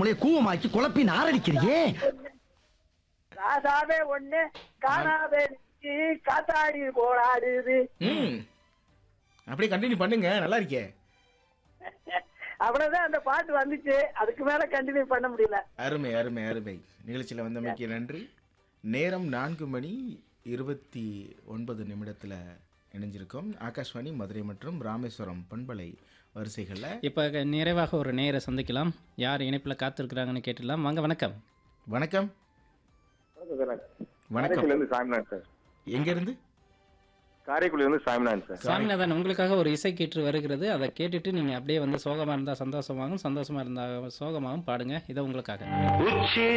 மூலைய கூவமாக்கி குழப்பி நாரடிக்கிறியே ராசாவே ஒண்ணு காணாவே நிச்சு, காத்தாடி போராடுது ம் அப்படியே கண்டினியூ பண்ணுங்க நல்லா இருக்கே அவ்வளவுதான் அந்த பாட்டு வந்துச்சு அதுக்கு மேல கண்டினியூ பண்ண முடியல அருமை அருமை அருமை நிகழ்ச்சியில் வந்தமைக்கு நன்றி நேரம் நான்கு மணி இருபத்தி ஒன்பது நிமிடத்தில் இணைஞ்சிருக்கோம் ஆகாஷ்வாணி மதுரை மற்றும் ராமேஸ்வரம் பண்பலை வரிசைகளில் இப்போ நிறைவாக ஒரு நேரை சந்திக்கலாம் யார் இணைப்பில் காத்திருக்கிறாங்கன்னு கேட்டுடலாம் வாங்க வணக்கம் வணக்கம் வணக்கம் காரைக்குடியிலிருந்து சாமிநாதன் சார் எங்கேருந்து காரைக்குடியிலிருந்து சாமிநாதன் சார் சாமிநாதன் உங்களுக்காக ஒரு இசை கீற்று வருகிறது அதை கேட்டுட்டு நீங்கள் அப்படியே வந்து சோகமாக இருந்தால் சந்தோஷமாகவும் சந்தோஷமாக இருந்தால் சோகமாகவும் பாடுங்க இதை உங்களுக்காக